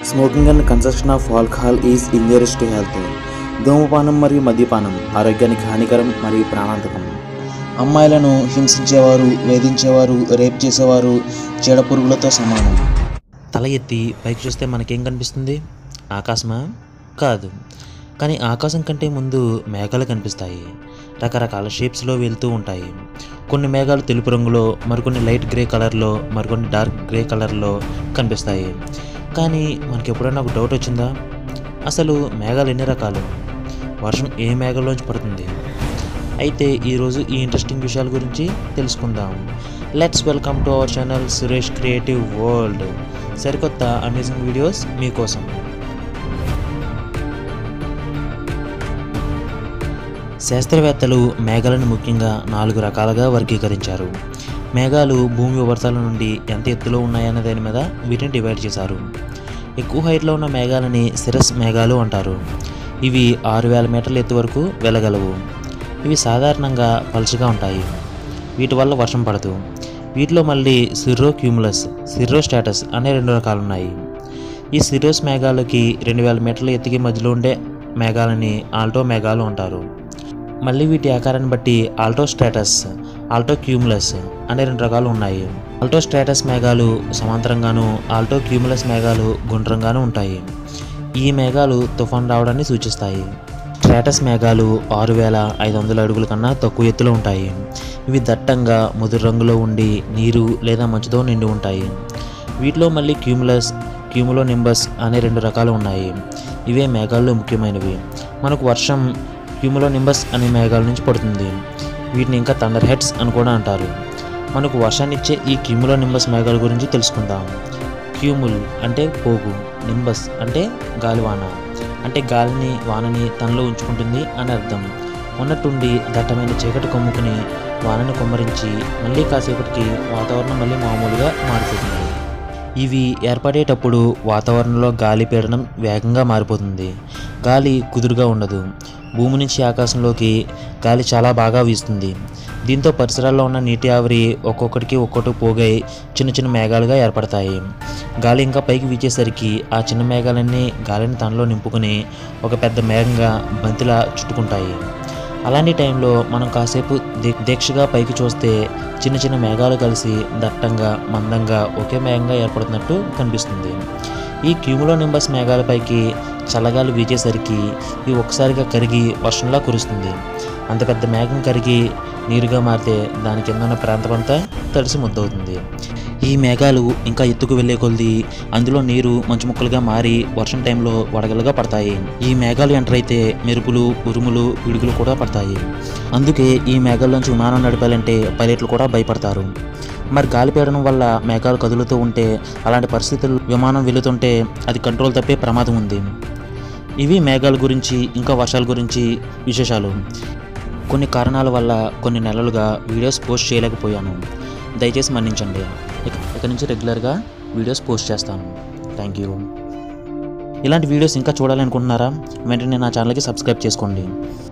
smoking and concession of alcohol is injuries to health ధూమపానం మరియు మద్యపానం ఆరోగ్యానికి హానికరం మరియు ప్రాణాంతకం అమ్మాయిలను హింసించేవారు వేధించేవారు రేప్ చేసేవారు చీడ పురుగులతో సమానం తల ఎత్తి పైకి చూస్తే మనకేం కనిపిస్తుంది ఆకాశమా కాదు కానీ ఆకాశం కంటే ముందు మేఘాలు కనిపిస్తాయి రకరకాల షేప్స్లో వెళ్తూ ఉంటాయి కొన్ని మేఘాలు తెలుపు రంగులో మరికొన్ని లైట్ గ్రే కలర్లో మరికొన్ని డార్క్ గ్రే కలర్లో కనిపిస్తాయి కానీ మనకి ఎప్పుడైనా ఒక డౌట్ వచ్చిందా అసలు మేఘాలు ఎన్ని రకాలు వర్షం ఏ మేఘాల్లోంచి పడుతుంది అయితే ఈరోజు ఈ ఇంట్రెస్టింగ్ విషయాల గురించి తెలుసుకుందాం let's welcome to our channel Suresh creative world సరికొత్త అమేజింగ్ వీడియోస్ మీకోసం శాస్త్రవేత్తలు మేఘాలను ముఖ్యంగా నాలుగు రకాలుగా వర్గీకరించారు మేఘాలు భూమి ఉపరితల నుండి ఎంత ఎత్తులో ఉన్నాయన్న దాని మీద వీటిని డివైడ్ చేశారు ఎక్కువ హైట్లో ఉన్న మేఘాలని సిరస్ మేఘాలు అంటారు ఇవి ఆరు వేల మీటర్ల ఎత్తు వరకు వెళ్ళగలవు ఇవి సాధారణంగా పలుచగా ఉంటాయి వీటి వల్ల వర్షం పడదు వీటిలో మళ్ళీ సిర్రో క్యూములస్ సిర్రో స్టాటస్ అనే రెండు రకాలు ఉన్నాయి ఈ సిరోస్ మేఘాలకి రెండు వేల మీటర్ల ఎత్తుకి మధ్యలో ఉండే మేఘాలని ఆల్టో మేఘాలు అంటారు మళ్ళీ వీటి ఆకారాన్ని బట్టి ఆల్టో స్టేటస్ ఆల్టో క్యూములస్ అనే రెండు రకాలు ఉన్నాయి ఆల్టో స్టేటస్ మేఘాలు సమాంతరంగాను ఆల్టో క్యూములస్ మేఘాలు గుండ్రంగాను ఉంటాయి ఈ మేఘాలు తుఫాన్ రావడాన్ని సూచిస్తాయి స్ట్రాటస్ మేఘాలు ఆరు వేల ఐదు వందల అడుగుల కన్నా తక్కువ ఎత్తులో ఉంటాయి ఇవి దట్టంగా ముదురు రంగులో ఉండి నీరు లేదా మంచుతో నిండి ఉంటాయి వీటిలో మళ్ళీ క్యూములస్ క్యూములో నింబస్ అనే రెండు రకాలు ఉన్నాయి ఇవే మేఘాల్లో ముఖ్యమైనవి మనకు వర్షం క్యూములో నింబస్ అనే మేఘాల నుంచి పడుతుంది వీటిని ఇంకా థండర్ హెడ్స్ అని కూడా అంటారు మనకు వర్షాన్నిచ్చే ఈ క్యూములో నింబస్ మేఘాల గురించి తెలుసుకుందాం క్యూముల్ అంటే పోగు నింబస్ అంటే గాలివాన అంటే గాలిని వానని తనలో ఉంచుకుంటుంది అని అర్థం ఉన్నట్టుండి దట్టమైన చీకటి కమ్ముకుని వానని కొమ్మరించి మళ్ళీ కాసేపటికి వాతావరణం మళ్ళీ మామూలుగా మారిపోతుంది ఇవి ఏర్పడేటప్పుడు వాతావరణంలో గాలి పీడనం వేగంగా మారిపోతుంది గాలి కుదురుగా ఉండదు భూమి నుంచి ఆకాశంలోకి గాలి చాలా బాగా వీస్తుంది దీంతో పరిసరాల్లో ఉన్న నీటి ఆవిరి ఒక్కొక్కటికి ఒక్కొక్కటి పోగై చిన్న చిన్న మేఘాలుగా ఏర్పడతాయి గాలి ఇంకా పైకి వీచేసరికి ఆ చిన్న మేఘాలన్నీ గాలిని తనలో నింపుకుని ఒక పెద్ద మేఘంగా బంతిలా చుట్టుకుంటాయి అలాంటి టైంలో మనం కాసేపు దీ దీక్షగా పైకి చూస్తే చిన్న చిన్న మేఘాలు కలిసి దట్టంగా మందంగా ఒకే మేఘంగా ఏర్పడుతున్నట్టు కనిపిస్తుంది ఈ క్యూములో నింబస్ మేఘాలపైకి చల్లగాలి వీచేసరికి ఇవి ఒకసారిగా కరిగి వర్షంలా కురుస్తుంది అంత పెద్ద మేఘం కరిగి నీరుగా మారితే దాని కింద ఉన్న ప్రాంతమంతా తడిసి ముద్దవుతుంది ఈ మేఘాలు ఇంకా ఎత్తుకు వెళ్ళే కొలది అందులో నీరు మంచు ముక్కలుగా మారి వర్షం టైంలో వడగలుగా పడతాయి ఈ మేఘాలు ఎంటర్ అయితే మెరుపులు ఉరుములు పిడుగులు కూడా పడతాయి అందుకే ఈ మేఘాల్లోంచి విమానం నడపాలంటే పైలట్లు కూడా భయపడతారు మరి గాలి పీడనం వల్ల మేఘాలు కదులుతూ ఉంటే అలాంటి పరిస్థితుల్లో విమానం వెళుతుంటే అది కంట్రోల్ తప్పే ప్రమాదం ఉంది ఇవి మేఘాల గురించి ఇంకా వర్షాల గురించి విశేషాలు కొన్ని కారణాల వల్ల కొన్ని నెలలుగా వీడియోస్ పోస్ట్ చేయలేకపోయాను దయచేసి మన్నించండి ఇక ఇక నుంచి రెగ్యులర్గా వీడియోస్ పోస్ట్ చేస్తాను థ్యాంక్ యూ ఇలాంటి వీడియోస్ ఇంకా చూడాలనుకుంటున్నారా వెంటనే నా ఛానల్కి సబ్స్క్రైబ్ చేసుకోండి